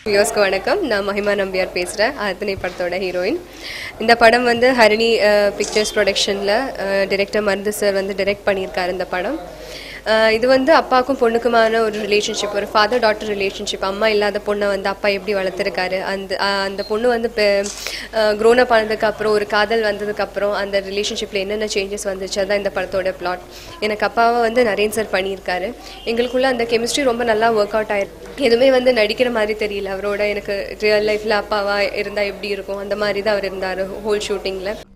வியோஸ்க்கு வணக்கம் நான் மஹிமா நம்பியார் பேசுகிறேன் ஆத்தனை படத்தோட ஹீரோயின் இந்த படம் வந்து ஹரிணி பிக்சர்ஸ் ப்ரொடக்ஷனில் டிரெக்டர் மருந்து சார் வந்து டைரக்ட் பண்ணியிருக்காரு இந்த படம் அஹ் இது வந்து அப்பாவுக்கும் பொண்ணுக்குமான ஒரு ரிலேஷன்ஷிப் ஒரு ஃபாதர் டாட்டர் ரிலேஷன்ஷிப் அம்மா இல்லாத பொண்ணை வந்து அப்பா எப்படி வளர்த்துருக்காரு அந்த அஹ் அந்த பொண்ணு வந்து க்ரோன் அப் ஆனதுக்கப்புறம் ஒரு காதல் வந்ததுக்கப்புறம் அந்த ரிலேஷன்ஷிப்பில் என்னென்ன சேஞ்சஸ் வந்துச்சு அதான் இந்த படத்தோட பிளாட் எனக்கு அப்பாவை வந்து நரேன் சார் பண்ணியிருக்காரு எங்களுக்குள்ள அந்த கெமிஸ்ட்ரி ரொம்ப நல்லா ஒர்க் அவுட் ஆயிருக்கு எதுவுமே வந்து நடிக்கிற மாதிரி தெரியல அவரோட எனக்கு ரியல் லைஃப்பில் அப்பாவா இருந்தால் எப்படி இருக்கும் அந்த மாதிரி தான் அவர் இருந்தார் ஹோல் ஷூட்டிங்கில்